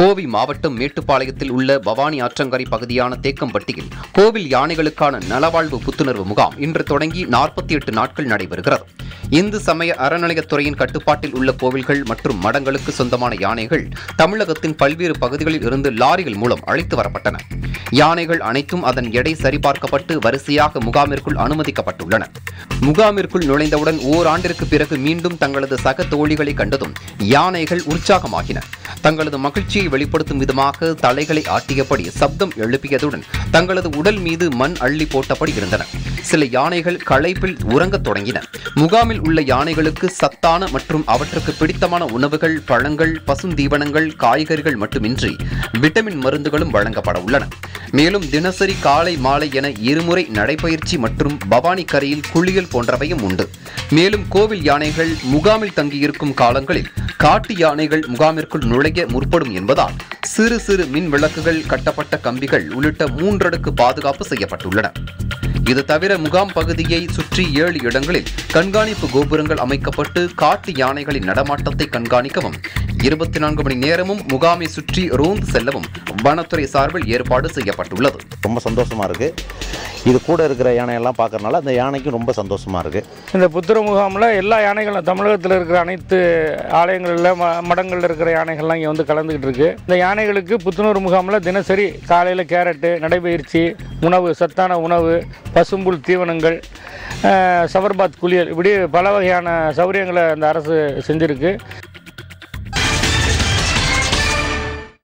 கோவை மாவட்டம் மேட்டுப்பாளையத்தில் உள்ள பவானி ஆற்றங்கரை பகுதியான தேக்கம்பட்டியில் கோவில் யானைகளுக்கான நலவாழ்வு புத்துணர்வு முகாம் இன்று தொடங்கி நாற்பத்தி எட்டு நாட்கள் நடைபெறுகிறது இந்து சமய அறநிலையத்துறையின் கட்டுப்பாட்டில் உள்ள கோவில்கள் மற்றும் மடங்களுக்கு சொந்தமான யானைகள் தமிழகத்தின் பல்வேறு பகுதிகளில் இருந்து லாரிகள் மூலம் அழைத்து வரப்பட்டன யானைகள் அனைத்தும் அதன் எடை சரிபார்க்கப்பட்டு வரிசையாக முகாமிற்குள் அனுமதிக்கப்பட்டுள்ளன முகாமிற்குள் நுழைந்தவுடன் ஓராண்டிற்கு பிறகு மீண்டும் தங்களது சக தோழிகளை கண்டதும் யானைகள் உற்சாகமாகின தங்களது மகிழ்ச்சியை வெளிப்படுத்தும் விதமாக தலைகளை ஆட்டியபடி சப்தம் எழுப்பியதுடன் தங்களது உடல் மீது மண் அள்ளி போட்டபடி இருந்தன சில யானைகள் களைப்பில் உறங்கத் தொடங்கின முகாமில் உள்ள யானைகளுக்கு சத்தான மற்றும் அவற்றுக்கு பிடித்தமான உணவுகள் பழங்கள் பசுந்தீவனங்கள் காய்கறிகள் மட்டுமின்றி விட்டமின் மருந்துகளும் வழங்கப்பட உள்ளன மேலும் தினசரி காலை மாலை என இருமுறை நடைபயிற்சி மற்றும் பவானி கரையில் குளியல் போன்றவையும் உண்டு மேலும் கோவில் யானைகள் முகாமில் தங்கியிருக்கும் காலங்களில் காட்டு யானைகள் முகாமிற்குள் நுழைய முற்படும் என்பதால் சிறு சிறு மின் விளக்குகள் கட்டப்பட்ட கம்பிகள் உள்ளிட்ட மூன்றடுக்கு பாதுகாப்பு செய்யப்பட்டுள்ளன இது தவிர முகாம் பகுதியை சுற்றி ஏழு இடங்களில் கண்காணிப்பு கோபுரங்கள் அமைக்கப்பட்டு காட்டு யானைகளின் நடமாட்டத்தை கண்காணிக்கவும் இருபத்தி நான்கு மணி நேரமும் முகாமை சுற்றி ரோந்து செல்லவும் வனத்துறை சார்பில் ஏற்பாடு செய்யப்பட்டுள்ளது ரொம்ப சந்தோஷமாக இருக்குது இது கூட இருக்கிற யானையெல்லாம் பார்க்கறனால அந்த யானைக்கும் ரொம்ப சந்தோஷமாக இருக்குது இந்த புத்திர முகாமில் எல்லா யானைகளும் தமிழகத்தில் இருக்கிற அனைத்து ஆலயங்களில் ம மடங்களில் இருக்கிற யானைகள்லாம் இங்கே வந்து கலந்துக்கிட்டு இருக்கு இந்த யானைகளுக்கு புத்துணர்வு முகாமில் தினசரி காலையில் கேரட்டு நடைபயிற்சி உணவு சத்தான உணவு பசும்புல் தீவனங்கள் அஹ், சவர்பாத் குளியல் இப்படி பல வகையான சௌகரியங்களை அந்த அரசு செஞ்சுருக்கு